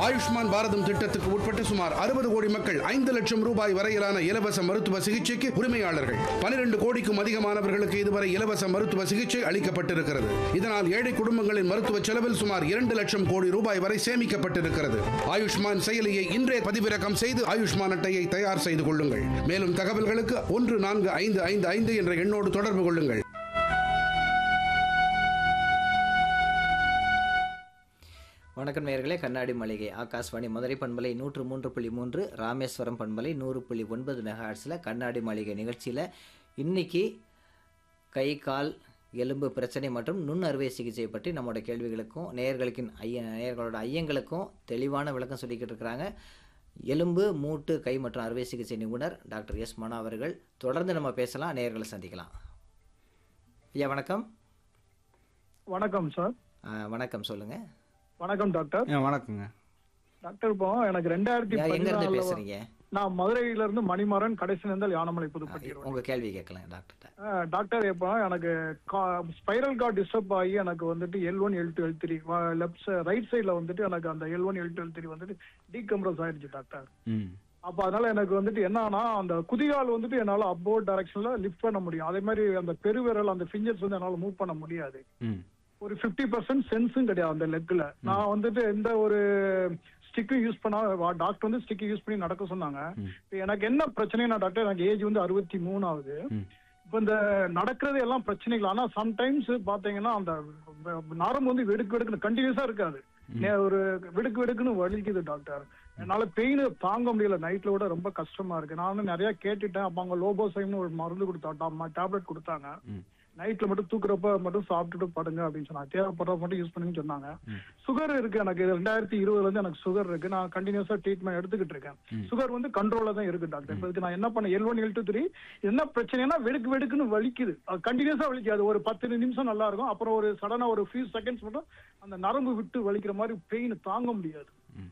ஆயுஷ்மான் பாரதம் திட்டத்துக்கு உட்பட்ட சுமார் அறுபது கோடி மக்கள் ஐந்து லட்சம் ரூபாய் வரையிலான இலவச மருத்துவ சிகிச்சைக்கு உரிமையாளர்கள் பனிரெண்டு கோடிக்கும் அதிகமானவர்களுக்கு இதுவரை இலவச மருத்துவ சிகிச்சை அளிக்கப்பட்டிருக்கிறது இதனால் ஏழை குடும்பங்களின் மருத்துவ செலவில் சுமார் இரண்டு லட்சம் கோடி ரூபாய் வரை சேமிக்கப்பட்டிருக்கிறது ஆயுஷ்மான் செயலியை இன்றே பதிவிறக்கம் செய்து ஆயுஷ்மான் அட்டையை தயார் செய்து கொள்ளுங்கள் மேலும் தகவல்களுக்கு ஒன்று நான்கு ஐந்து ஐந்து ஐந்து என்ற எண்ணோடு தொடர்பு கொள்ளுங்கள் வணக்கம் நேயர்களே கண்ணாடி மளிகை ஆகாஷ்வாணி மதுரை பண்பலை நூற்று மூன்று புள்ளி மூன்று ராமேஸ்வரம் பண்பலை நூறு புள்ளி ஒன்பது மெகாஹர்ட்ஸில் கண்ணாடி மளிகை நிகழ்ச்சியில் இன்னைக்கு கை கால் எலும்பு பிரச்சனை மற்றும் நுண் அறுவை சிகிச்சை பற்றி நம்மளோட கேள்விகளுக்கும் நேயர்களுக்கு ஐய நேயர்களோட ஐயங்களுக்கும் தெளிவான விளக்கம் சொல்லிக்கிட்டு இருக்கிறாங்க எலும்பு மூட்டு கை மற்றும் அறுவை சிகிச்சை நிபுணர் டாக்டர் எஸ் மனோ அவர்கள் தொடர்ந்து நம்ம பேசலாம் நேயர்களை சந்திக்கலாம் ஐயா வணக்கம் வணக்கம் சார் ஆ, வணக்கம் சொல்லுங்கள் வணக்கம் டாக்டர் ஆ, வணக்கங்க டாக்டர் இப்போ எனக்கு ரெண்டாயிரத்தி எங்கேருந்து பதினாலுல பேசுகிறீங்க நான் மதுரையில இருந்து மணிமாறன் கடைசி நேர்ந்தால் யானமலை புதுப்பட்டி road. உங்கள் கேள்வி கேட்கலாம் டாக்டர்கிட்ட அஹ், டாக்டர் இப்போ எனக்கு ஸ்பைரல் கார்டு டிஸ்டர்ப் ஆகி எனக்கு வந்துட்டு L one L two L three left right சைடுல வந்துட்டு எனக்கு அந்த L one L two L three வந்துட்டு டீகம்ப்ரஸ் ஆயிடுச்சு டாக்டர் ம் அப்ப அதனால எனக்கு வந்துட்டு என்னன்னா அந்த குதிகால் வந்துட்டு என்னால அப்போர்ட் டைரக்ஷன்ல லிஃப்ட் பண்ண முடியும் அதே மாதிரி அந்த பெருவிரல் அந்த ஃபிங்கர்ஸ் வந்து என்னால மூவ் பண்ண முடியாது ம் ஒரு 50% பர்சன்ட் சென்ஸும் கிடையாது அந்த லெக்ல நான் வந்துட்டு எந்த ஒரு ஸ்டிக்கும் யூஸ் பண்ணா டாக்டர் வந்து ஸ்டிக் யூஸ் பண்ணி நடக்க சொன்னாங்க இப்ப எனக்கு என்ன பிரச்சனைனா டாக்டர் எனக்கு ஏஜ் வந்து அறுபத்தி மூணு ஆகுது ம். இப்ப இந்த நடக்கிறது எல்லாம் பிரச்சனைகள் ஆனா சம்டைம்ஸ் பாத்தீங்கன்னா அந்த நரம்பு வந்து வெடுக்கு வெடுக்குன்னு கண்டினியூஸா இருக்காது நே- ஒரு வெடுக்கு வெடுக்குன்னு வலிக்குது டாக்டர் என்னால பெயின் தாங்க முடியல நைட்ல விட ரொம்ப கஷ்டமா இருக்கு நான் வந்து நிறைய கேட்டுட்டேன் அப்ப அவங்க லோபோசைம்னு ஒரு மருந்து கொடுத்தா டேப்லெட் கொடுத்தாங்க ம். நைட்ல மட்டும் தூக்குறப்ப மட்டும் சாப்பிட்டுட்டு படுங்க அப்படின்னு சொன்னாங்க தேவைப்படுறப்ப மட்டும் யூஸ் பண்ணுன்னு சொன்னாங்க சுகர் இருக்கு எனக்கு ரெண்டாயிரத்தி இருபதுல இருந்து எனக்கு சுகர் இருக்கு நான் கண்டினியூஸா ட்ரீட்மெண்ட் எடுத்துக்கிட்டு இருக்கேன் சுகர் வந்து கண்ட்ரோல்ல தான் இருக்கு டாக்டர் இப்ப இதுக்கு நான் என்ன பண்ண L one L two three என்ன பிரச்சனைனா வெடுக்கு வெடுக்குன்னு வலிக்குது கண்டினியூஸா வலிக்காது ஒரு பத்து நிமிஷம் நல்லா இருக்கும் அப்புறம் ஒரு சடனா ஒரு ஃபியூ செகண்ட்ஸ் மட்டும் அந்த நரம்பு விட்டு வலிக்கிற மாதிரி பெயின் தாங்க முடியாது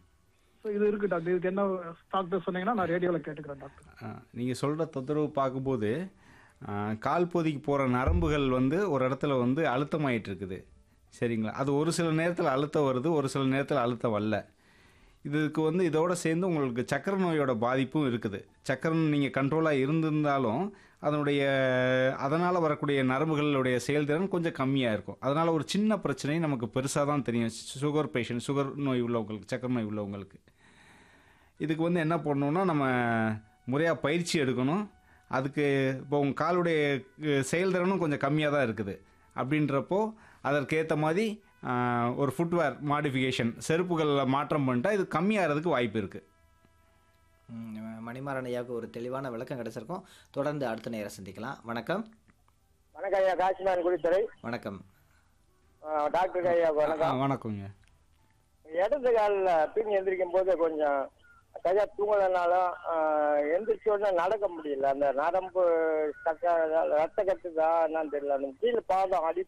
ஸோ இது இருக்கு டாக்டர் இதுக்கு என்ன டாக்டர் சொன்னீங்கன்னா நான் ரேடியோல கேட்டுக்கிறேன் டாக்டர் நீங்கள் சொல்கிற தொந்தரவு பார்க்கும்போது ஆ, கால் பொதிக்கு போகிற நரம்புகள் வந்து ஒரு இடத்துல வந்து அழுத்தமாயிட்டு இருக்குது சரிங்களா அது ஒரு சில நேரத்தில் அழுத்தம் வருது ஒரு சில நேரத்தில் அழுத்தம் வரல இதுக்கு வந்து இதோட சேர்ந்து உங்களுக்கு சக்கரை நோயோட பாதிப்பும் இருக்குது சக்கரை நீங்கள் கண்ட்ரோலாக இருந்திருந்தாலும் அதனுடைய அதனால் வரக்கூடிய நரம்புகளுடைய செயல்திறன் கொஞ்சம் கம்மியாக இருக்கும் அதனால் ஒரு சின்ன பிரச்சனை நமக்கு பெருசாக தான் தெரியும் சுகர் பேஷண்ட் சுகர் நோய் உள்ளவங்களுக்கு சக்கரை நோய் உள்ளவங்களுக்கு இதுக்கு வந்து என்ன பண்ணணும்னா நம்ம முறையாக பயிற்சி எடுக்கணும் அதுக்கு இப்போ உங்கள் காலுடைய அஹ், செயல்திறனும் கொஞ்சம் கம்மியாக தான் இருக்குது அப்படின்றப்போ அதற்கேற்ற மாதிரி ஆஹ், ஒரு ஃபுட்வேர் மாடிஃபிகேஷன் செருப்புகளில் மாற்றம் பண்ணிட்டா இது கம்மியாகிறதுக்கு வாய்ப்பு இருக்குது ம், மணிமாறன் ஐயாவுக்கு ஒரு தெளிவான விளக்கம் கிடைச்சிருக்கும் தொடர்ந்து அடுத்த நேரம் சந்திக்கலாம் வணக்கம் வணக்கம் ஐயா காசிமான் குடித்துறை வணக்கம் டாக்டர் ஐயா வணக்கம் வணக்கங்க இடது காலில் தூங்கி எந்திரிக்கும் போது கொஞ்சம் சரியா தூங்கலைனாலும் எந்திரிச்ச உடனே நடக்க முடியல அந்த நரம்பு ஸ்டக் ரத்த கட்டுதா என்னன்னு தெரியல அந்த கீழே பாதம் அடி